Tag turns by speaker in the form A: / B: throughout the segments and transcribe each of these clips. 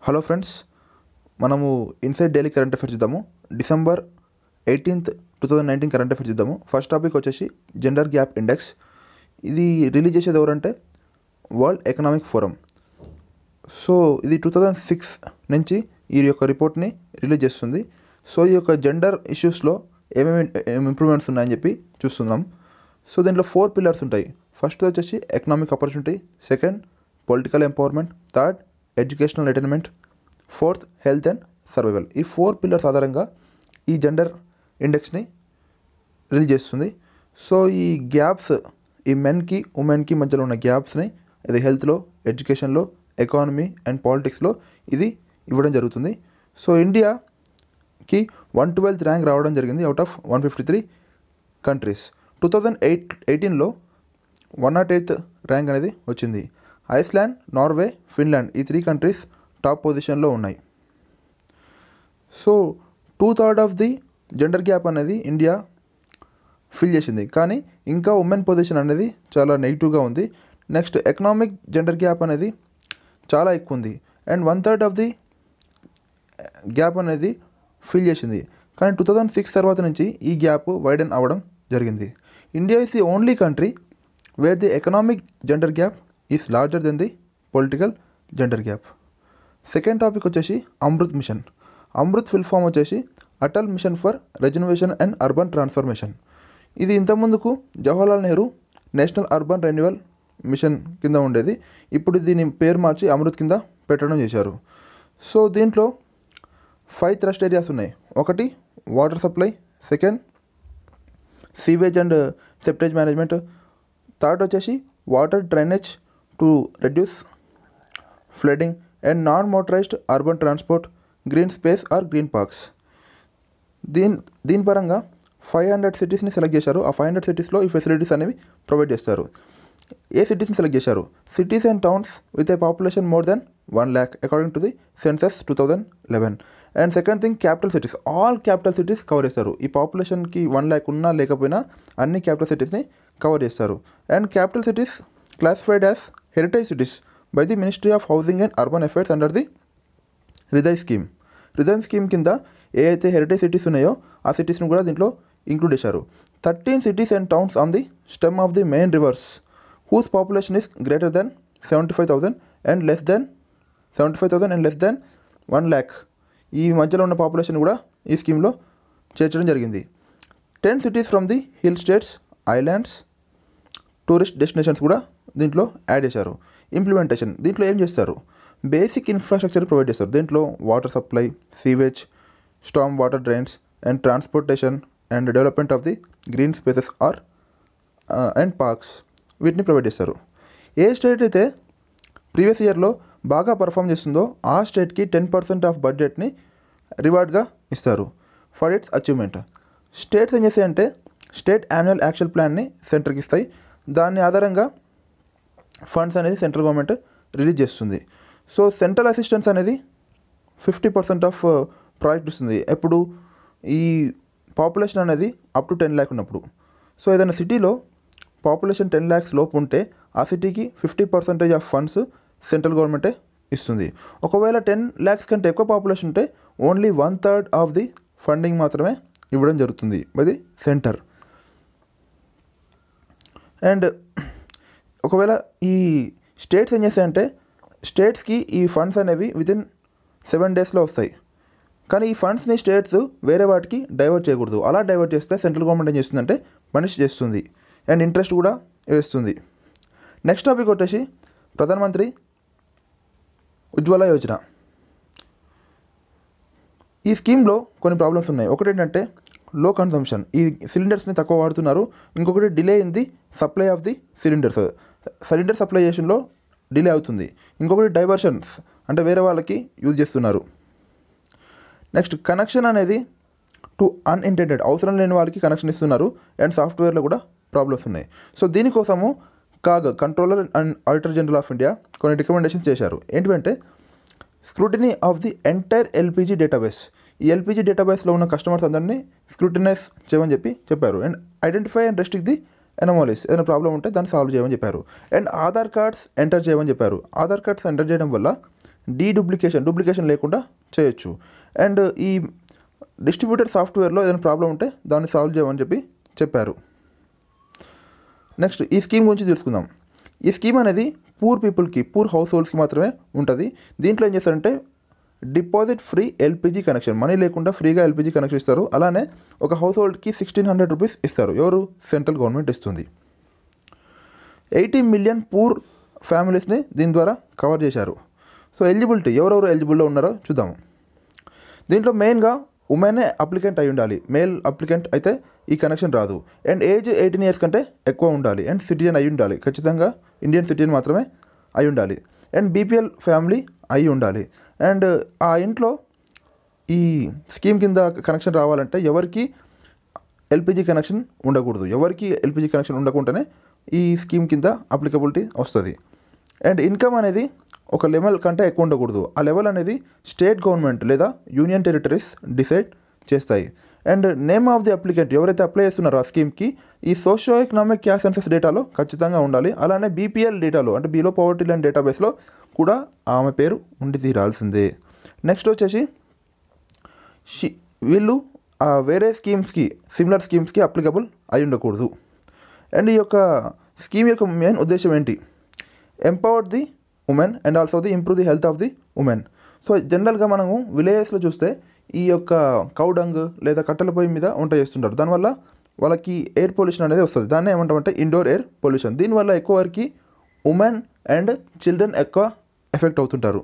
A: Hello friends మనము inside daily current affairs చూద్దాము December eighteenth two thousand nineteen current affairs చూద్దాము first topic వచ్చేసి gender gap index ఇది release చేసేది ఎవరంటే వరల్డ్ ఎకనామిక్ ఫోరం సో ఇది టూ థౌజండ్ సిక్స్ నుంచి ఈ యొక్క రిపోర్ట్ని రిలీజ్ చేస్తుంది సో ఈ యొక్క జెండర్ ఇష్యూస్లో ఏమేమి ఏమి ఇంప్రూవ్మెంట్స్ ఉన్నాయని చెప్పి చూస్తున్నాం సో దీంట్లో ఫోర్ పిల్లర్స్ ఉంటాయి ఫస్ట్ వచ్చేసి economic opportunity second political empowerment third educational attainment fourth health and survival ఈ ఫోర్ పిల్లర్స్ ఆధారంగా ఈ జెండర్ ఇండెక్స్ని రిలీజ్ చేస్తుంది సో ఈ గ్యాప్స్ ఈ మెన్కి ఉమెన్కి మధ్యలో ఉన్న గ్యాప్స్ని ఇది హెల్త్లో ఎడ్యుకేషన్లో ఎకానమీ అండ్ పాలిటిక్స్లో ఇది ఇవ్వడం జరుగుతుంది సో ఇండియాకి వన్ ట్వెల్త్ ర్యాంక్ రావడం జరిగింది out of one fifty three countries two thousand eight ఎయిటీన్లో వన్ నాట్ ఎయిత్ ర్యాంక్ అనేది వచ్చింది ఐస్లాండ్ నార్వే ఫిన్లాండ్ ఈ త్రీ కంట్రీస్ టాప్ పొజిషన్లో ఉన్నాయి so two third of the gender gap అనేది ఇండియా ఫిల్ చేసింది కానీ ఇంకా ఉమెన్ పొజిషన్ అనేది చాలా నెగిటివ్గా ఉంది నెక్స్ట్ ఎకనామిక్ జెండర్ గ్యాప్ అనేది చాలా ఎక్కువ ఉంది and one third of the gap అనేది ఫిల్ చేసింది కానీ టూ థౌజండ్ సిక్స్ తర్వాత నుంచి ఈ గ్యాప్ వైడెన్ అవ్వడం జరిగింది India is the only country where the economic gender gap is larger than the political gender gap second topic వచ్చేసి AMRUT mission AMRUT full form వచ్చేసి Atal mission for rejuvenation and urban transformation ఇది ఇంతకుముందుకు Jawaharlal Nehru national urban renewal mission కింద ఉండేది ఇప్పుడు దీని పేరు మార్చి అమృత్ కింద పెట్టడం చేశారు సో దీంట్లో ఫైవ్ థ్రస్ట్ ఏరియాస్ ఉన్నాయి ఒకటి వాటర్ సప్లై సెకండ్ సీవేజ్ అండ్ సెప్టేజ్ మేనేజ్మెంట్ థర్డ్ వచ్చేసి water drainage to reduce flooding and non motorized urban transport green space or green parks దీని దీని పరంగా ఫైవ్ హండ్రెడ్ సిటీస్ని సెలెక్ట్ చేశారు ఆ ఫైవ్ హండ్రెడ్ సిటీస్లో ఈ ఫెసిలిటీస్ అనేవి ప్రొవైడ్ చేస్తారు ఏ సిటీస్ని సెలెక్ట్ చేశారు cities and towns with a population more than one lakh according to the census two thousand eleven and second thing capital cities all capital cities cover చేస్తారు ఈ పాపులేషన్కి వన్ ల్యాక్ ఉన్నా లేకపోయినా అన్ని క్యాపిటల్ సిటీస్ని కవర్ చేస్తారు and capital cities classified as heritage cities by the ministry of housing and urban affairs under the HRIDAY scheme హృదయం స్కీమ్ కింద ఏ అయితే హెరిటేజ్ సిటీస్ ఉన్నాయో ఆ సిటీస్ని కూడా దీంట్లో ఇంక్లూడ్ చేశారు thirteen cities and towns on the stem of the main rivers whose population is greater than seventy five thousand and less than seventy five thousand and less than one lakh ఈ మధ్యలో ఉన్న population కూడా ఈ స్కీమ్లో చేర్చడం జరిగింది ten cities from the hill states islands tourist destinations కూడా దీంట్లో యాడ్ చేశారు ఇంప్లిమెంటేషన్ దీంట్లో ఏం చేస్తారు బేసిక్ ఇన్ఫ్రాస్ట్రక్చర్ ప్రొవైడ్ చేస్తారు దీంట్లో వాటర్ సప్లై సీవేజ్ storm water drains and transportation and development of the green spaces or and parks వీటిని ప్రొవైడ్ చేస్తారు ఏ స్టేట్ అయితే ప్రీవియస్ ఇయర్లో బాగా పర్ఫామ్ చేస్తుందో ఆ స్టేట్కి టెన్ పర్సెంట్ ఆఫ్ బడ్జెట్ని రివార్డ్గా ఇస్తారు ఫర్ ఇట్స్ అచీవ్మెంట్ స్టేట్స్ ఏం చేస్తాయంటే స్టేట్ యాన్యువల్ యాక్షన్ ప్లాన్ని సెంటర్కి ఇస్తాయి దాని ఆధారంగా ఫండ్స్ అనేది సెంట్రల్ గవర్నమెంట్ రిలీజ్ చేస్తుంది సో సెంట్రల్ అసిస్టెన్స్ అనేది ఫిఫ్టీ పర్సెంట్ ఆఫ్ ప్రాజెక్ట్ ఇస్తుంది ఎప్పుడు ఈ పాపులేషన్ అనేది అప్ టు టెన్ ల్యాక్ ఉన్నప్పుడు సో ఏదైనా సిటీలో పాపులేషన్ టెన్ ల్యాక్స్ లోపు ఉంటే ఆ సిటీకి fifty percentage of funds central గవర్నమెంటే ఇస్తుంది ఒకవేళ టెన్ ల్యాక్స్ కంటే ఎక్కువ పాపులేషన్ ఉంటే only one third of the funding మాత్రమే ఇవ్వడం జరుగుతుంది అది సెంటర్ అండ్ ఒకవేళ ఈ స్టేట్స్ ఏం చేస్తాయంటే స్టేట్స్కి ఈ ఫండ్స్ అనేవి వితిన్ సెవెన్ డేస్లో వస్తాయి కానీ ఈ ఫండ్స్ని స్టేట్స్ వేరే వాటికి డైవర్ట్ చేయకూడదు అలా డైవర్ట్ చేస్తే సెంట్రల్ గవర్నమెంట్ ఏం చేస్తుందంటే పనిష్ చేస్తుంది అండ్ ఇంట్రెస్ట్ కూడా వేస్తుంది నెక్స్ట్ టాపిక్ వచ్చేసి ప్రధానమంత్రి ఉజ్వల యోజన ఈ స్కీమ్లో కొన్ని ప్రాబ్లమ్స్ ఉన్నాయి ఒకటి ఏంటంటే లో కన్సంప్షన్ ఈ సిలిండర్స్ని తక్కువ వాడుతున్నారు ఇంకొకటి delay in the supply of the cylinders cylinder సప్లైజేషన్లో డిలే అవుతుంది ఇంకొకటి డైవర్షన్స్ అంటే వేరే వాళ్ళకి యూజ్ చేస్తున్నారు నెక్స్ట్ కనెక్షన్ అనేది టు అన్ఇంటెండెడ్ అవసరం లేని వాళ్ళకి కనెక్షన్ ఇస్తున్నారు అండ్ సాఫ్ట్వేర్లో కూడా ప్రాబ్లమ్స్ ఉన్నాయి సో దీనికోసము CAG controller and auditor general of India కొన్ని రికమెండేషన్స్ చేశారు ఏంటంటే scrutiny of the entire LPG database ఈ ఎల్పిజి డేటాబేస్లో ఉన్న కస్టమర్స్ అందరినీ స్క్రూటినైజ్ చేయమని చెప్పి చెప్పారు and identify and restrict the anomalies ఏదైనా ప్రాబ్లం ఉంటే దాన్ని సాల్వ్ చేయమని చెప్పారు అండ్ ఆధార్ కార్డ్స్ ఎంటర్ చేయమని చెప్పారు ఆధార్ కార్డ్స్ ఎంటర్ చేయడం వల్ల డీడూప్లికేషన్ డూప్లికేషన్ లేకుండా చేయొచ్చు అండ్ ఈ డిస్ట్రిబ్యూటెడ్ సాఫ్ట్వేర్లో ఏదైనా ప్రాబ్లం ఉంటే దాన్ని సాల్వ్ చేయమని చెప్పి చెప్పారు నెక్స్ట్ ఈ స్కీమ్ గురించి తెలుసుకుందాం ఈ స్కీమ్ అనేది పూర్ పీపుల్కి పూర్ హౌస్ హోల్డ్స్కి మాత్రమే ఉంటుంది దీంట్లో ఏం చేస్తారంటే deposit free LPG connection money లేకుండా ఫ్రీగా ఎల్పిజి కనెక్షన్ ఇస్తారు అలానే ఒక హౌస్ హోల్డ్కి సిక్స్టీన్ హండ్రెడ్ రూపీస్ ఇస్తారు ఎవరు సెంట్రల్ గవర్నమెంట్ ఇస్తుంది ఎయిటీ మిలియన్ పూర్ ఫ్యామిలీస్ని దీని ద్వారా కవర్ చేశారు సో ఎలిజిబిలిటీ ఎవరెవరు ఎలిజిబుల్లో ఉన్నారో చూద్దాము దీంట్లో మెయిన్గా ఉమెనే అప్లికెంట్ అయి ఉండాలి మేల్ అప్లికెంట్ అయితే ఈ కనెక్షన్ రాదు అండ్ ఏజ్ ఎయిటీన్ ఇయర్స్ కంటే ఎక్కువ ఉండాలి అండ్ సిటిజన్ అయి ఉండాలి ఖచ్చితంగా ఇండియన్ సిటిజన్ మాత్రమే అయి ఉండాలి అండ్ బీపీఎల్ ఫ్యామిలీ అయి ఉండాలి అండ్ ఆ ఇంట్లో ఈ స్కీమ్ కింద కనెక్షన్ రావాలంటే ఎవరికి ఎల్పిజి కనెక్షన్ ఉండకూడదు ఎవరికి ఎల్పిజి కనెక్షన్ ఉండకుండానే ఈ స్కీమ్ కింద అప్లికబిలిటీ వస్తుంది అండ్ ఇన్కమ్ అనేది ఒక లెవెల్ కంటే ఎక్కువ ఉండకూడదు ఆ లెవెల్ అనేది స్టేట్ గవర్నమెంట్ లేదా యూనియన్ టెరిటరీస్ డిసైడ్ చేస్తాయి and name of the applicant ఎవరైతే అప్లై చేస్తున్నారో ఆ స్కీమ్కి ఈ సోషియో ఎకనామిక్ క్యాష్ సెన్సెస్ డేటాలో ఖచ్చితంగా ఉండాలి అలానే బీపీఎల్ డేటాలో అంటే బిలో పవర్టీ లైన్ డేటాబేస్లో కూడా ఆమె పేరు ఉండి తీరాల్సిందే నెక్స్ట్ వచ్చేసి షి వీళ్ళు ఆ వేరే స్కీమ్స్కి సిమిలర్ స్కీమ్స్కి అప్లికబుల్ అయి ఉండకూడదు అండ్ ఈ యొక్క స్కీమ్ యొక్క మెయిన్ ఉద్దేశం ఏంటి empowered the women and also the improve the health of the women so జనరల్గా మనము విలేజెస్లో చూస్తే ఈ యొక్క కౌడంగ్ లేదా కట్టెల పొయ్యి మీద వంట చేస్తుంటారు దానివల్ల వాళ్ళకి ఎయిర్ పొల్యూషన్ అనేది వస్తుంది దాన్ని ఏమంటామంటే ఇండోర్ ఎయిర్ పొల్యూషన్ దీనివల్ల ఎక్కువ వరకు ఉమెన్ అండ్ చిల్డ్రన్ ఎక్కువ ఎఫెక్ట్ అవుతుంటారు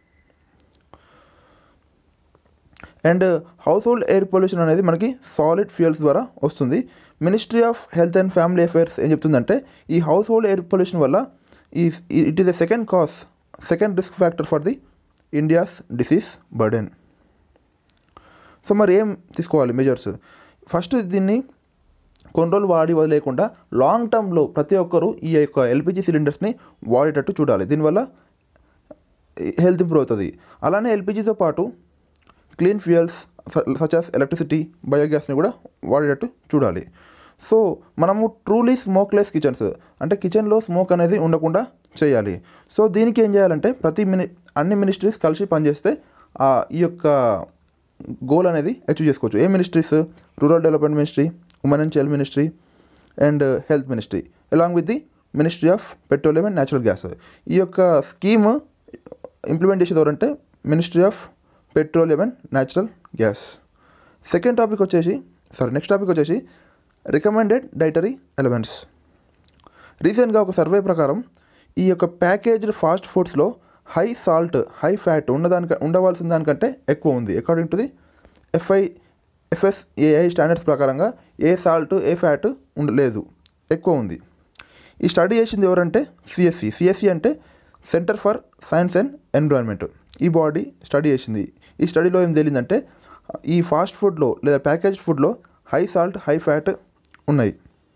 A: and house hold air pollution అనేది మనకి సాలిడ్ ఫ్యూయల్స్ ద్వారా వస్తుంది ministry of health and family affairs ఏం చెప్తుందంటే ఈ హౌస్ హోల్డ్ ఎయిర్ పొల్యూషన్ వల్ల ఈ it is the second cause second risk factor for the India's disease burden so మరి ఏం తీసుకోవాలి మెజర్స్ ఫస్ట్ దీన్ని కొన్ని రోజులు వాడి వదిలేకుండా లాంగ్ టర్మ్లో ప్రతి ఒక్కరూ ఈ యొక్క ఎల్పిజి సిలిండర్స్ని వాడేటట్టు చూడాలి దీనివల్ల హెల్త్ ఇంప్రూవ్ అవుతుంది అలానే ఎల్పిజితో పాటు క్లీన్ ఫ్యూయల్స్ సచ్ ఎలక్ట్రిసిటీ బయోగ్యాస్ని కూడా వాడేటట్టు చూడాలి సో మనము ట్రూలీ స్మోక్లెస్ కిచెన్స్ అంటే కిచెన్లో స్మోక్ అనేది ఉండకుండా చేయాలి సో దీనికి ఏం చేయాలంటే ప్రతి మిని అన్ని మినిస్ట్రీస్ కలిసి పనిచేస్తే ఆ ఈ యొక్క గోల్ అనేది అచీవ్ చేసుకోవచ్చు ఏ ministries rural development ministry women and child ministry and health ministry along with the ministry of petroleum and natural gas ఈ యొక్క స్కీమ్ ఇంప్లిమెంట్ చేసేది ఎవరంటే ministry of petroleum and natural gas second topic వచ్చేసి sorry next topic వచ్చేసి recommended dietary elements రీసెంట్గా ఒక survey ప్రకారం ఈ యొక్క ప్యాకేజ్డ్ ఫాస్ట్ ఫుడ్స్లో హై సాల్ట్ హై ఫ్యాట్ ఉన్నదానిక ఉండవలసిన దానికంటే ఎక్కువ ఉంది according to the FI ఎఫ్ఎస్ఏఐ standards ప్రకారంగా ఏ సాల్ట్ ఏ ఫ్యాట్ ఉండలేదు ఎక్కువ ఉంది ఈ స్టడీ చేసింది ఎవరంటే సిఎస్సి సిఎస్సి అంటే centre for science and environment ఈ బాడీ స్టడీ చేసింది ఈ స్టడీలో ఏం తేలిందంటే ఈ ఫాస్ట్ ఫుడ్లో లేదా ప్యాకేజ్ ఫుడ్లో హై సాల్ట్ హై ఫ్యాట్ ఉన్నాయి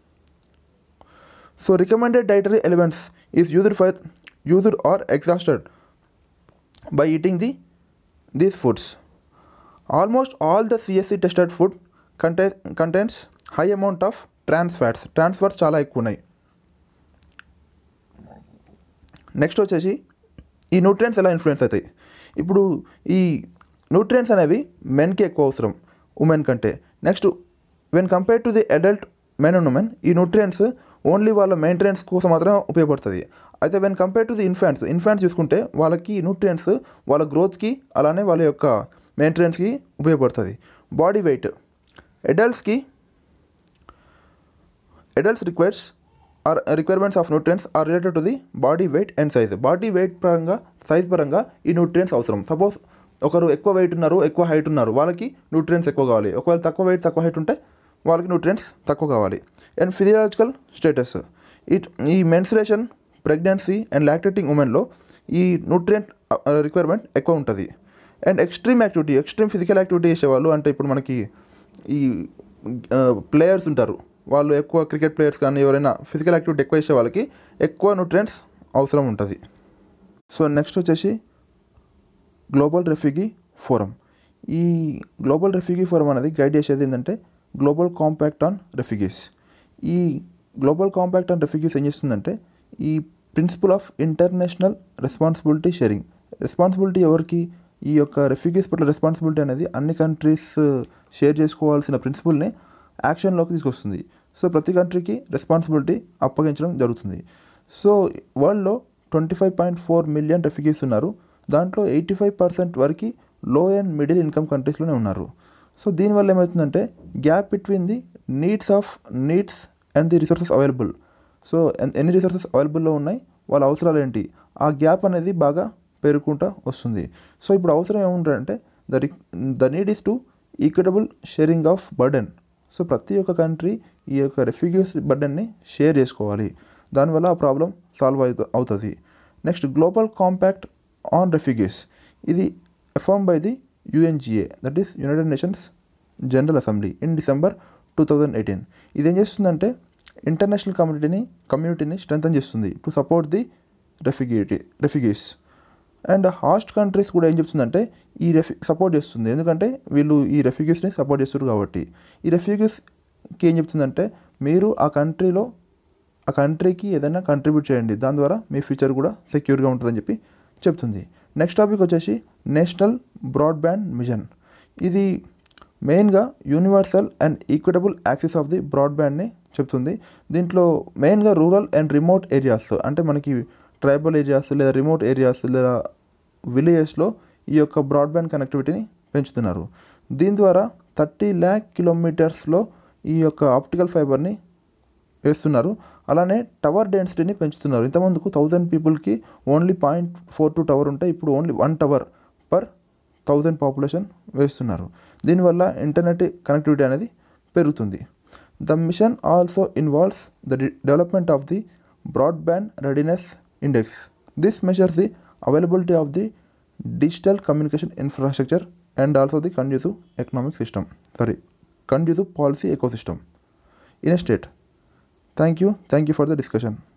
A: so recommended dietary elements is used for used or exhausted by eating the these foods almost all the CSC tested food కంటే contents high amount of trans fats trans fats చాలా ఎక్కువ ఉన్నాయి next వచ్చేసి ఈ nutrients ఎలా influence అవుతాయి ఇప్పుడు ఈ న్యూట్రియంట్స్ అనేవి మెన్కి ఎక్కువ అవసరం ఉమెన్ కంటే next when compare to the adult men and women ఈ న్యూట్రియంట్స్ ఓన్లీ వాళ్ళ మెయింటెనెన్స్ కోసం మాత్రమే ఉపయోగపడుతుంది అయితే when compare to the infants infants చూసుకుంటే వాళ్ళకి న్యూట్రియంట్స్ వాళ్ళ గ్రోత్కి అలానే వాళ్ళ యొక్క మెయింటెనెన్స్కి ఉపయోగపడుతుంది బాడీ వెయిట్ అడల్ట్స్కి adults requires or requirements of nutrients are related to the body weight and size body weight పరంగా సైజ్ పరంగా ఈ న్యూట్రియంట్స్ అవసరం సపోజ్ ఒకరు ఎక్కువ వెయిట్ ఉన్నారు ఎక్కువ హైట్ ఉన్నారు వాళ్ళకి న్యూట్రియంట్స్ ఎక్కువ కావాలి ఒకవేళ తక్కువ వెయిట్ తక్కువ హైట్ ఉంటే వాళ్ళకి న్యూట్రియంట్స్ తక్కువ కావాలి అండ్ ఫిజియలాజికల్ స్టేటస్ ఇట్ ఈ మెన్సురేషన్ ప్రెగ్నెన్సీ అండ్ లాక్టేటింగ్ ఉమెన్లో ఈ న్యూట్రియంట్ రిక్వైర్మెంట్ ఎక్కువ ఉంటుంది and extreme activity extreme physical activity చేసేవాళ్ళు అంటే ఇప్పుడు మనకి ఈ ప్లేయర్స్ ఉంటారు వాళ్ళు ఎక్కువ క్రికెట్ ప్లేయర్స్ కానీ ఎవరైనా ఫిజికల్ యాక్టివిటీ ఎక్కువ చేసే వాళ్ళకి ఎక్కువ న్యూట్రియంట్స్ అవసరం ఉంటుంది సో నెక్స్ట్ వచ్చేసి గ్లోబల్ రెఫ్యూజీ ఫోరం ఈ గ్లోబల్ రెఫ్యూజీ ఫోరం అనేది గైడ్ చేసేది ఏంటంటే గ్లోబల్ కాంపాక్ట్ ఆన్ రెఫ్యూజీస్ ఈ గ్లోబల్ కాంపాక్ట్ ఆన్ రెఫ్యూజీస్ ఏం చేస్తుందంటే ఈ principle of international responsibility sharing responsibility ఎవరికి ఈ యొక్క రెఫ్యూగీస్ పట్ల రెస్పాన్సిబిలిటీ అనేది అన్ని కంట్రీస్ షేర్ చేసుకోవాల్సిన ప్రిన్సిపల్ని యాక్షన్లోకి తీసుకొస్తుంది సో ప్రతి కంట్రీకి రెస్పాన్సిబిలిటీ అప్పగించడం జరుగుతుంది సో వరల్డ్లో twenty five point four million refugees ఉన్నారు దాంట్లో ఎయిటీ ఫైవ్ పర్సెంట్ వరకు లో అండ్ మిడిల్ ఇన్కమ్ కంట్రీస్లోనే ఉన్నారు సో దీనివల్ల ఏమవుతుందంటే gap between the needs of needs and the resources available so ఎన్- ఎన్ని రిసోర్సెస్ అవైలబుల్లో ఉన్నాయి వాళ్ళ అవసరాలు ఏంటి ఆ గ్యాప్ అనేది బాగా పెరుగుకుంటూ వస్తుంది సో ఇప్పుడు అవసరం ఏముంటుందంటే ద రి the need is to equitable sharing of burden so ప్రతి ఒక్క కంట్రీ ఈ యొక్క రెఫ్యూగీస్ బర్డెన్ని షేర్ చేసుకోవాలి దానివల్ల ఆ ప్రాబ్లం సాల్వ్ అవుత అవుతుంది next global compact on refugees ఇది affirm by the UNGA that is United Nations General Assembly in December two thousand eighteen ఇది ఏం చేస్తుందంటే ఇంటర్నేషనల్ కమ్యూనిటీని కమ్యూనిటీని స్ట్రెంథన్ చేస్తుంది టు సపోర్ట్ ది రెఫ్యూగేటీ రెఫ్యూగీస్ అండ్ హాస్ట్ కంట్రీస్ కూడా ఏం చెప్తుందంటే ఈ రెఫ్యూ సపోర్ట్ చేస్తుంది ఎందుకంటే వీళ్ళు ఈ రెఫ్యూగీస్ని సపోర్ట్ చేస్తారు కాబట్టి ఈ రెఫ్యూగీస్కి ఏం చెప్తుందంటే మీరు ఆ కంట్రీలో ఆ కంట్రీకి ఏదైనా కంట్రిబ్యూట్ చేయండి దాని ద్వారా మీ ఫ్యూచర్ కూడా సెక్యూర్గా ఉంటుందని చెప్పి చెప్తుంది నెక్స్ట్ టాపిక్ వచ్చేసి నేషనల్ బ్రాడ్బ్యాండ్ మిషన్ ఇది మెయిన్గా universal and equitable access of the బ్రాడ్బ్యాండ్ని చెప్తుంది దీంట్లో మెయిన్గా రూరల్ అండ్ రిమోట్ ఏరియాస్ అంటే మనకి ట్రైబల్ ఏరియాస్ లేదా రిమోట్ ఏరియాస్ లేదా విలేజెస్లో ఈ యొక్క బ్రాడ్బ్యాండ్ కనెక్టివిటీని పెంచుతున్నారు దీని ద్వారా థర్టీ ల్యాక్ కిలోమీటర్స్లో ఈ యొక్క ఆప్టికల్ ఫైబర్ని వేస్తున్నారు అలానే టవర్ డెన్సిటీని పెంచుతున్నారు ఇంతమందుకు థౌజండ్ పీపుల్కి only point four two tower ఉంటే ఇప్పుడు only one tower per thousand population వేస్తున్నారు దీనివల్ల ఇంటర్నెట్ కనెక్టివిటీ అనేది పెరుగుతుంది the mission also involves the development of the broadband readiness index this measures the availability of the digital communication infrastructure and also the conducive economic system sorry conducive policy eco system in a state. Thank you. Thank you for the discussion.